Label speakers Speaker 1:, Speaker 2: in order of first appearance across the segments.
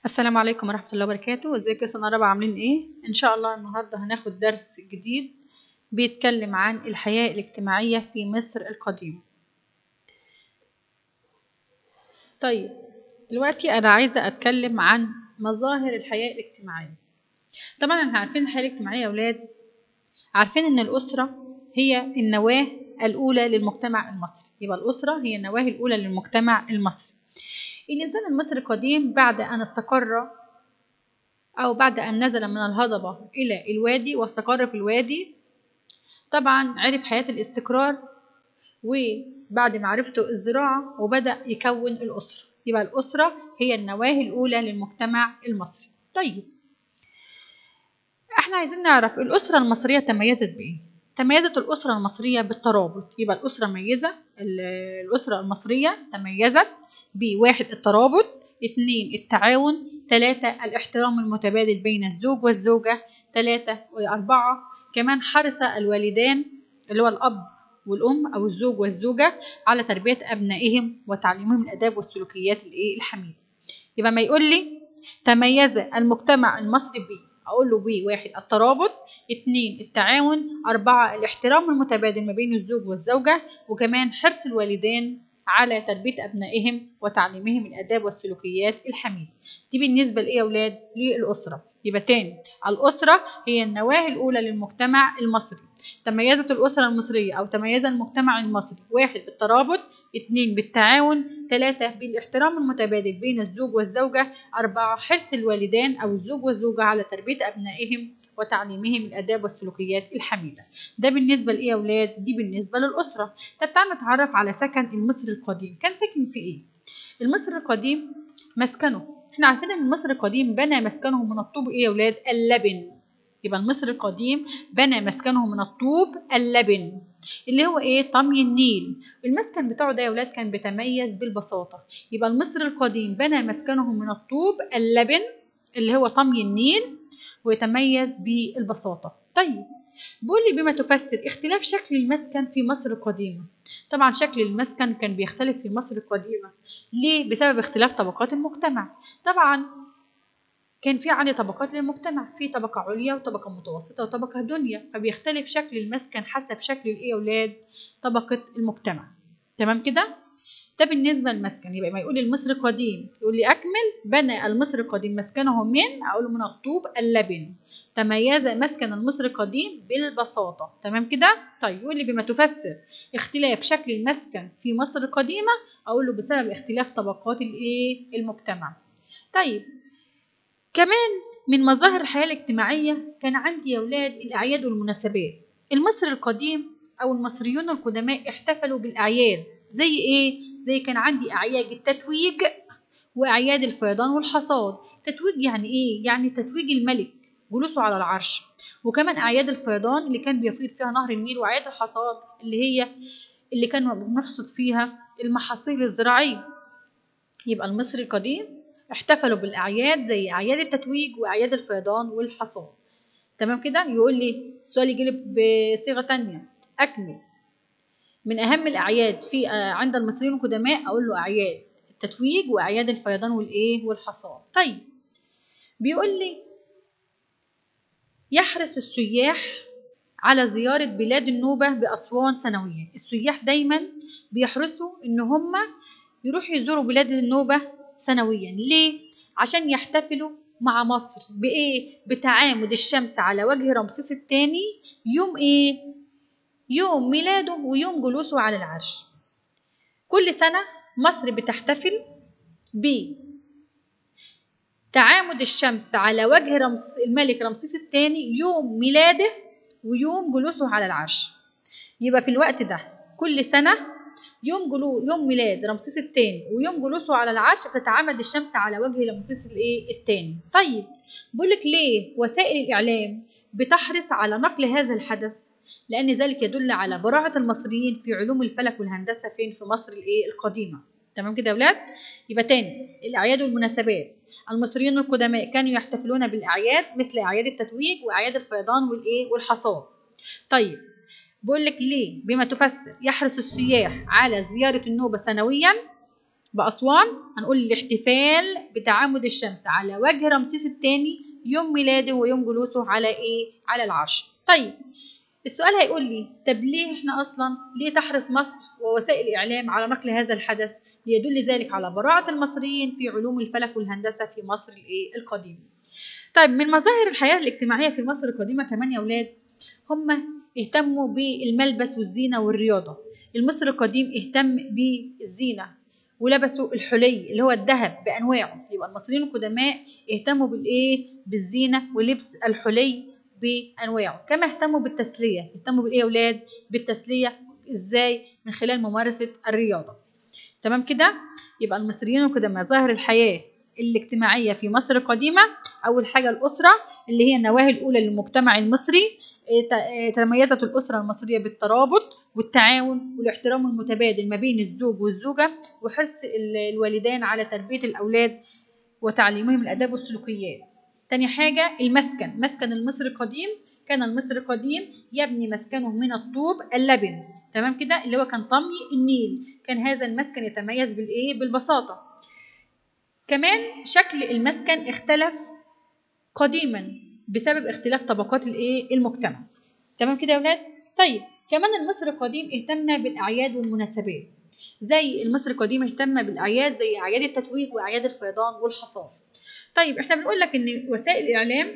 Speaker 1: السلام عليكم ورحمة الله وبركاته ازيكم يا سنة رابعة عاملين ايه ان شاء الله النهاردة هناخد درس جديد بيتكلم عن الحياة الاجتماعية في مصر القديمة طيب دلوقتي انا عايزة اتكلم عن مظاهر الحياة الاجتماعية طبعا احنا عارفين الحياة الاجتماعية يا ولاد عارفين ان الاسرة هي النواة الاولى للمجتمع المصري يبقى الاسرة هي النواة الاولى للمجتمع المصري الإنسان المصري القديم بعد أن استقر أو بعد أن نزل من الهضبة إلى الوادي واستقر في الوادي طبعا عرف حياة الاستقرار وبعد معرفته الزراعة وبدأ يكون الأسرة يبقى الأسرة هي النواة الأولى للمجتمع المصري طيب احنا عايزين نعرف الأسرة المصرية تميزت بإيه؟ تميزت الأسرة المصرية بالترابط يبقى الأسرة ميزة الأسرة المصرية تميزت بواحد الترابط اتنين التعاون تلاتة الاحترام المتبادل بين الزوج والزوجة تلاتة وأربعة كمان حرص الوالدان اللي هو الأب والأم أو الزوج والزوجة على تربية أبنائهم وتعليمهم الآداب والسلوكيات الإيه الحميدة يبقى ما يقول لي تميز المجتمع المصري بيه أقول له بيه واحد الترابط اتنين التعاون أربعة الاحترام المتبادل ما بين الزوج والزوجة وكمان حرص الوالدين على تربية أبنائهم وتعليمهم الآداب والسلوكيات الحميدة دي بالنسبة لإيه يا أولاد؟ للأسرة يبقى تاني الأسرة هي النواة الأولى للمجتمع المصري تميزت الأسرة المصرية أو تميز المجتمع المصري واحد بالترابط اتنين بالتعاون ثلاثة بالاحترام المتبادل بين الزوج والزوجة أربعة حرص الوالدان أو الزوج والزوجة على تربية أبنائهم وتعليمهم الآداب والسلوكيات الحميدة ده بالنسبة لإيه يا أولاد؟ دي بالنسبة للأسرة طب تعالوا نتعرف على سكن المصري القديم كان ساكن في إيه؟ المصري القديم مسكنه احنا عارفين ان المصري القديم بنى مسكنه من الطوب ايه يا ولاد اللبن يبقى المصري القديم بنى مسكنه من الطوب اللبن اللي هو ايه طمي النيل المسكن بتاعه ده يا ولاد كان بيتميز بالبساطه يبقى المصري القديم بنى مسكنه من الطوب اللبن اللي هو طمي النيل ويتميز بالبساطه طيب بيقول لي بما تفسر اختلاف شكل المسكن في مصر القديمة طبعا شكل المسكن كان بيختلف في مصر القديمة ليه؟ بسبب اختلاف طبقات المجتمع طبعا كان في عندي طبقات للمجتمع في طبقة عليا وطبقة متوسطة وطبقة دنيا فبيختلف شكل المسكن حسب شكل الايه يا ولاد طبقة المجتمع تمام كده ده بالنسبة للمسكن يبقى ما يقول المصري القديم يقول لي أكمل بنى المصري القديم مسكنه من أقول من الطوب اللبن تميز مسكن المصري القديم بالبساطة تمام كده طيب يقول لي بما تفسر اختلاف شكل المسكن في مصر القديمة أقول له بسبب اختلاف طبقات الايه المجتمع طيب كمان من مظاهر الحياة الاجتماعية كان عندي يا أولاد الأعياد والمناسبات المصري القديم أو المصريون القدماء احتفلوا بالأعياد زي إيه؟ زي كان عندي أعياد التتويج وأعياد الفيضان والحصاد تتويج يعني إيه؟ يعني تتويج الملك جلوسه على العرش وكمان أعياد الفيضان اللي كان بيفيض فيها نهر النيل وأعياد الحصاد اللي هي اللي كانوا بنحصد فيها المحاصيل الزراعية يبقى المصري القديم احتفلوا بالأعياد زي أعياد التتويج وأعياد الفيضان والحصاد تمام كده يقول لي السؤال يجي بصيغة تانية أكمل من أهم الأعياد في عند المصريين القدماء أقول له أعياد التتويج وأعياد الفيضان والإيه والحصاد طيب بيقول لي يحرص السياح على زيارة بلاد النوبة بأسوان سنويا السياح دايما بيحرصوا إن هم يروحوا يزوروا بلاد النوبة سنويا ليه؟ عشان يحتفلوا مع مصر بإيه؟ بتعامد الشمس على وجه رمسيس الثاني يوم إيه؟ يوم ميلاده ويوم جلوسه على العرش كل سنة مصر بتحتفل ب تعامد الشمس على وجه رمس الملك رمسيس الثاني يوم ميلاده ويوم جلوسه على العرش يبقى في الوقت ده كل سنة يوم جلو يوم ميلاد رمسيس الثاني ويوم جلوسه على العرش بتتعامد الشمس على وجه رمسيس الايه الثاني طيب بقول لك ليه وسائل الاعلام بتحرص على نقل هذا الحدث لان ذلك يدل على براعة المصريين في علوم الفلك والهندسة فين في مصر الايه القديمة تمام كده يا ولاد يبقى تاني الاعياد والمناسبات المصريون القدماء كانوا يحتفلون بالأعياد مثل أعياد التتويج وأعياد الفيضان والإيه والحصاد. طيب بقول لك ليه بما تفسر يحرص السياح على زيارة النوبة سنويا بأسوان هنقول الاحتفال بتعامد الشمس على وجه رمسيس الثاني يوم ميلاده ويوم جلوسه على ايه على العرش طيب السؤال هيقول لي طب ليه احنا اصلا ليه تحرص مصر ووسائل الاعلام على نقل هذا الحدث ليدل ذلك على براعة المصريين في علوم الفلك والهندسة في مصر الايه القديمة طيب من مظاهر الحياة الاجتماعية في مصر القديمة كمان يا ولاد هم اهتموا بالملبس والزينة والرياضة المصري القديم اهتم بالزينة ولبسوا الحلي اللي هو الذهب بأنواعه يبقى المصريين القدماء اهتموا بالإيه بالزينة ولبس الحلي بأنواعه كما اهتموا بالتسلية اهتموا بالإيه يا أولاد بالتسلية إزاي من خلال ممارسة الرياضة تمام كده يبقى المصريين القدماء ظاهر الحياة الاجتماعية في مصر القديمة أول حاجة الأسرة اللي هي النواهي الأولى للمجتمع المصري تميزت الأسرة المصرية بالترابط والتعاون والاحترام المتبادل ما بين الزوج والزوجة وحرص الوالدان على تربية الأولاد وتعليمهم الآداب والسلوكيات تاني حاجة المسكن مسكن المصري القديم كان المصري القديم يبني مسكنه من الطوب اللبن تمام كده اللي هو كان طمي النيل كان هذا المسكن يتميز بالايه بالبساطة كمان شكل المسكن اختلف قديما بسبب اختلاف طبقات الايه المجتمع تمام كده يا ولاد طيب كمان المصري القديم اهتم بالاعياد والمناسبات زي المصري القديم اهتم بالاعياد زي اعياد التتويج واعياد الفيضان والحصاد طيب احنا بنقول لك ان وسائل الاعلام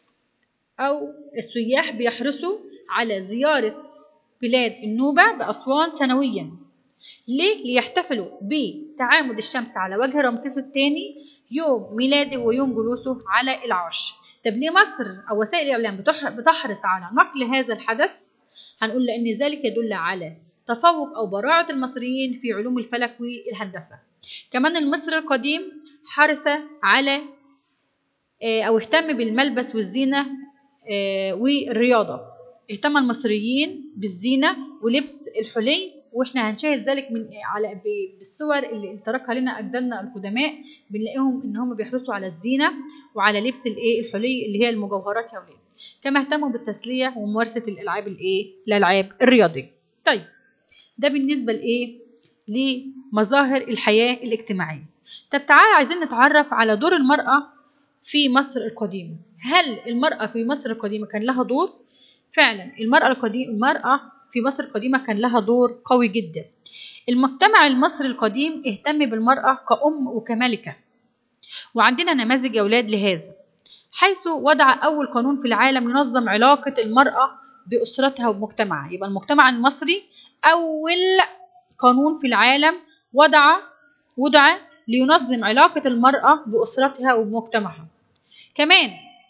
Speaker 1: او السياح بيحرصوا على زياره بلاد النوبه باسوان سنويا ليه ليحتفلوا بتعامد الشمس على وجه رمسيس الثاني يوم ميلاده ويوم جلوسه على العرش طب ليه مصر او وسائل الاعلام بتحرص على نقل هذا الحدث هنقول لان ذلك يدل على تفوق او براعه المصريين في علوم الفلك والهندسه كمان المصري القديم حرص على او اهتم بالملبس والزينه والرياضه اهتم المصريين بالزينه ولبس الحلي واحنا هنشاهد ذلك من على بالصور اللي تركها لنا اجدادنا القدماء بنلاقيهم ان هم بيحرصوا على الزينه وعلى لبس الايه الحلي اللي هي المجوهرات يا ولاد كما اهتموا بالتسليه وممارسه الالعاب الايه الالعاب الرياضيه طيب ده بالنسبه لايه لمظاهر الحياه الاجتماعيه طب تعالى عايزين نتعرف على دور المراه في مصر القديمه هل المراه في مصر القديمه كان لها دور فعلا المراه القديمه المراه في مصر القديمة كان لها دور قوي جدا المجتمع المصري القديم اهتم بالمرأة كأم وكملكة وعندنا نماذج يا أولاد لهذا حيث وضع أول قانون في العالم ينظم علاقة المرأة بأسرتها وبمجتمعها يبقى المجتمع المصري أول قانون في العالم وضع وضع لينظم علاقة المرأة بأسرتها وبمجتمعها كمان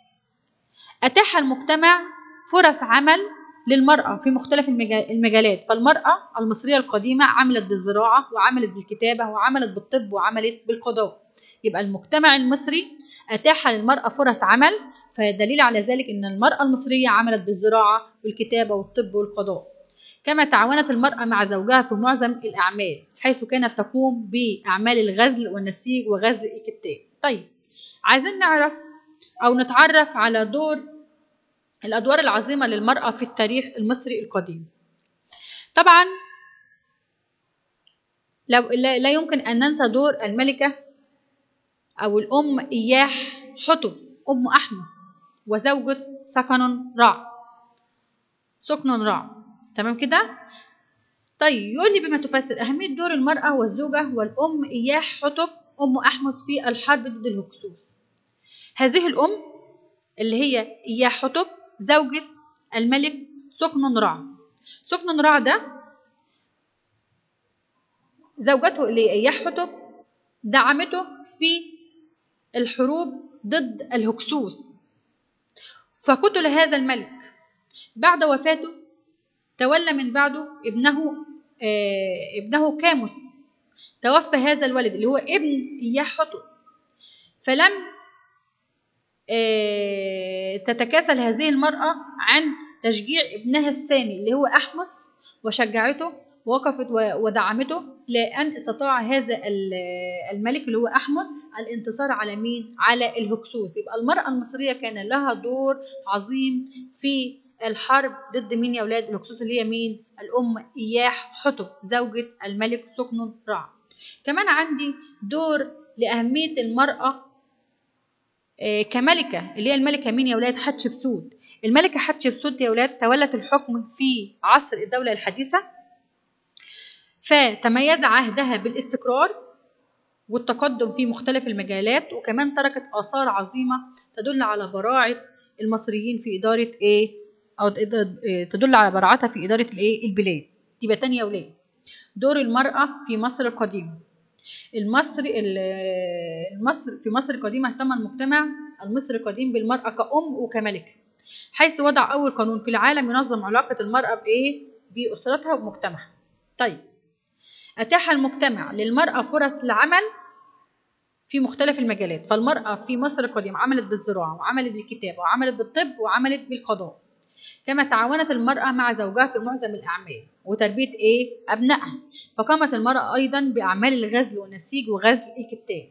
Speaker 1: أتاح المجتمع فرص عمل للمرأة في مختلف المجالات فالمرأة المصرية القديمة عملت بالزراعة وعملت بالكتابة وعملت بالطب وعملت بالقضاء يبقى المجتمع المصري أتاح للمرأة فرص عمل فدليل على ذلك أن المرأة المصرية عملت بالزراعة والكتابة والطب والقضاء كما تعاونت المرأة مع زوجها في معظم الأعمال حيث كانت تقوم بأعمال الغزل والنسيج وغزل الكتاب طيب عايزين نعرف أو نتعرف على دور الأدوار العظيمة للمرأة في التاريخ المصري القديم طبعا لو لا يمكن أن ننسى دور الملكة أو الأم إياح حتب أم أحمس وزوجة سكن رع سكن رع تمام كده طيب يقول لي بما تفسر أهمية دور المرأة والزوجة والأم إياح حتب أم أحمس في الحرب ضد الهكسوس هذه الأم اللي هي إياح حتب زوجة الملك سكن رع سكن رع ده زوجته اللي هي حتب دعمته في الحروب ضد الهكسوس فقتل هذا الملك بعد وفاته تولى من بعده ابنه آه ابنه كاموس توفى هذا الولد اللي هو ابن إياح حتب فلم تتكاسل هذه المرأة عن تشجيع ابنها الثاني اللي هو أحمس وشجعته ووقفت ودعمته لأن استطاع هذا الملك اللي هو أحمس الانتصار على مين؟ على الهكسوس يبقى المرأة المصرية كان لها دور عظيم في الحرب ضد مين يا أولاد الهكسوس اللي هي مين؟ الأم إياح حتب زوجة الملك سكن رع كمان عندي دور لأهمية المرأة آه، كملكة اللي هي الملكة مين يا ولاد حتشبسوت الملكة حتشبسوت يا ولاد تولت الحكم في عصر الدولة الحديثة فتميز عهدها بالاستقرار والتقدم في مختلف المجالات وكمان تركت آثار عظيمة تدل على براعة المصريين في إدارة إيه أو تدل على براعتها في إدارة الإيه البلاد تبقى تانية يا ولاد دور المرأة في مصر القديمة المصري المصر في مصر القديمة اهتم المجتمع المصري القديم بالمرأة كأم وكملكة حيث وضع أول قانون في العالم ينظم علاقة المرأة بإيه؟ بأسرتها ومجتمعها. طيب أتاح المجتمع للمرأة فرص العمل في مختلف المجالات فالمرأة في مصر القديمة عملت بالزراعة وعملت بالكتابة وعملت بالطب وعملت بالقضاء كما تعاونت المرأة مع زوجها في معظم الأعمال وتربية إيه؟ أبنائها فقامت المرأة أيضا بأعمال الغزل والنسيج وغزل الكتاب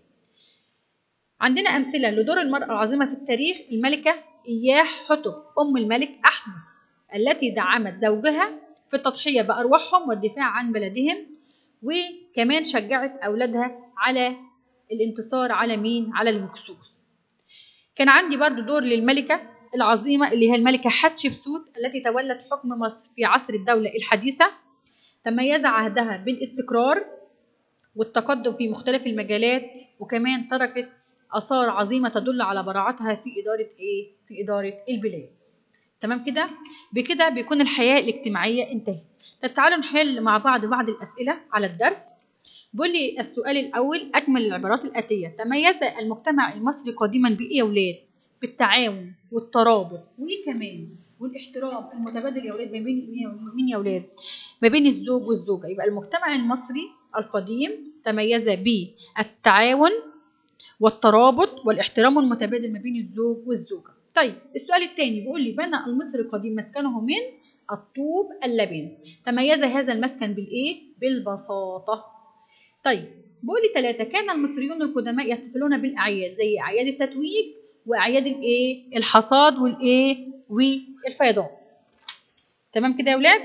Speaker 1: عندنا أمثلة لدور المرأة العظيمة في التاريخ الملكة إياح حتب أم الملك أحمس التي دعمت زوجها في التضحية بأرواحهم والدفاع عن بلدهم وكمان شجعت أولادها على الانتصار على مين؟ على الهكسوس كان عندي برضو دور للملكة العظيمة اللي هي الملكة حتشبسوت التي تولت حكم مصر في عصر الدولة الحديثة تميز عهدها بالاستقرار والتقدم في مختلف المجالات وكمان تركت آثار عظيمة تدل على براعتها في إدارة إيه؟ في إدارة البلاد. تمام كده؟ بكده بيكون الحياة الاجتماعية انتهت. طب تعالوا نحل مع بعض بعض الأسئلة على الدرس. بيقول لي السؤال الأول أكمل العبارات الآتية تميز المجتمع المصري قديما بإيه يا ولاد؟ بالتعاون والترابط وإيه كمان؟ والاحترام المتبادل يا ولاد ما بين مين يا ولاد؟ ما بين الزوج والزوجة يبقى المجتمع المصري القديم تميز بالتعاون والترابط والاحترام المتبادل ما بين الزوج والزوجة طيب السؤال الثاني بيقول لي بنى المصري القديم مسكنه من الطوب اللبن تميز هذا المسكن بالايه بالبساطة طيب بيقول لي ثلاثة كان المصريون القدماء يحتفلون بالأعياد زي أعياد التتويج وأعياد الإيه الحصاد والإيه والفيضان تمام كده يا ولاد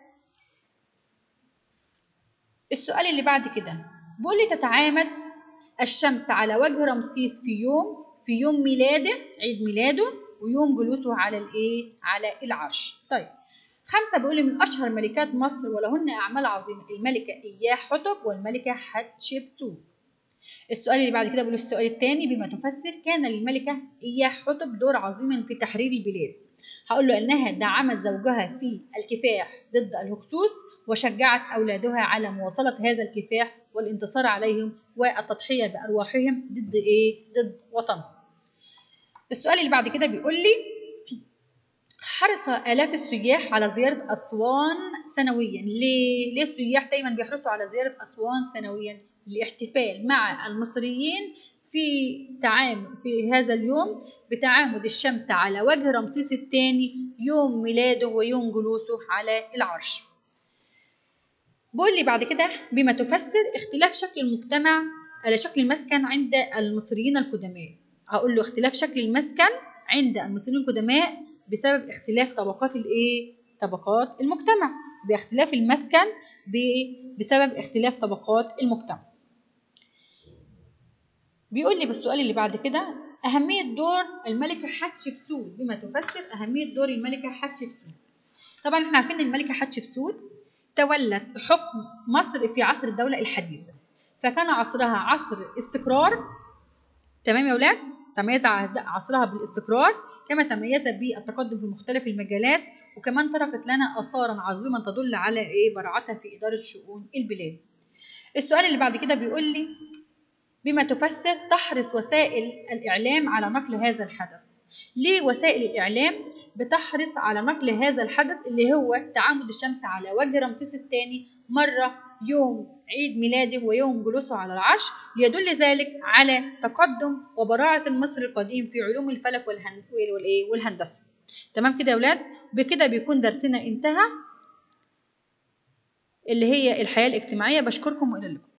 Speaker 1: السؤال اللي بعد كده بيقول لي تتعامد الشمس على وجه رمسيس في يوم في يوم ميلاده عيد ميلاده ويوم جلوسه على الايه على العرش طيب خمسة بيقول من أشهر ملكات مصر ولهن أعمال عظيمة الملكة إياح حتب والملكة حتشبسوت السؤال اللي بعد كده بيقول السؤال الثاني بما تفسر كان للملكة إياح حتب دور عظيم في تحرير البلاد هقول له أنها دعمت زوجها في الكفاح ضد الهكسوس وشجعت أولادها على مواصلة هذا الكفاح والانتصار عليهم والتضحية بأرواحهم ضد إيه؟ ضد وطنهم. السؤال اللي بعد كده بيقول لي حرص آلاف السياح على زيارة أسوان سنويا، ليه؟ ليه السياح دايما بيحرصوا على زيارة أسوان سنويا؟ للاحتفال مع المصريين في تعامد في هذا اليوم بتعامد الشمس على وجه رمسيس الثاني يوم ميلاده ويوم جلوسه على العرش. بقول لي بعد كده بما تفسر اختلاف شكل المجتمع على شكل المسكن عند المصريين القدماء هقول له اختلاف شكل المسكن عند المصريين القدماء بسبب اختلاف طبقات الايه طبقات المجتمع باختلاف المسكن بسبب اختلاف طبقات المجتمع بيقول لي بالسؤال اللي بعد كده أهمية دور الملكة حتشبسوت بما تفسر أهمية دور الملكة حتشبسوت طبعا احنا عارفين ان الملكة حتشبسوت تولت حكم مصر في عصر الدولة الحديثة فكان عصرها عصر استقرار تمام يا ولاد تميز عصرها بالاستقرار كما تميز بالتقدم في مختلف المجالات وكمان تركت لنا آثارا عظيمة تدل على إيه براعتها في إدارة شؤون البلاد السؤال اللي بعد كده بيقول لي بما تفسر تحرص وسائل الإعلام على نقل هذا الحدث ليه وسائل الإعلام بتحرص على نقل هذا الحدث اللي هو تعامد الشمس على وجه رمسيس الثاني مرة يوم عيد ميلاده ويوم جلوسه على العرش ليدل ذلك على تقدم وبراعة المصري القديم في علوم الفلك والهندسة تمام كده يا ولاد بكده بيكون درسنا انتهى اللي هي الحياة الاجتماعية بشكركم وإلى اللقاء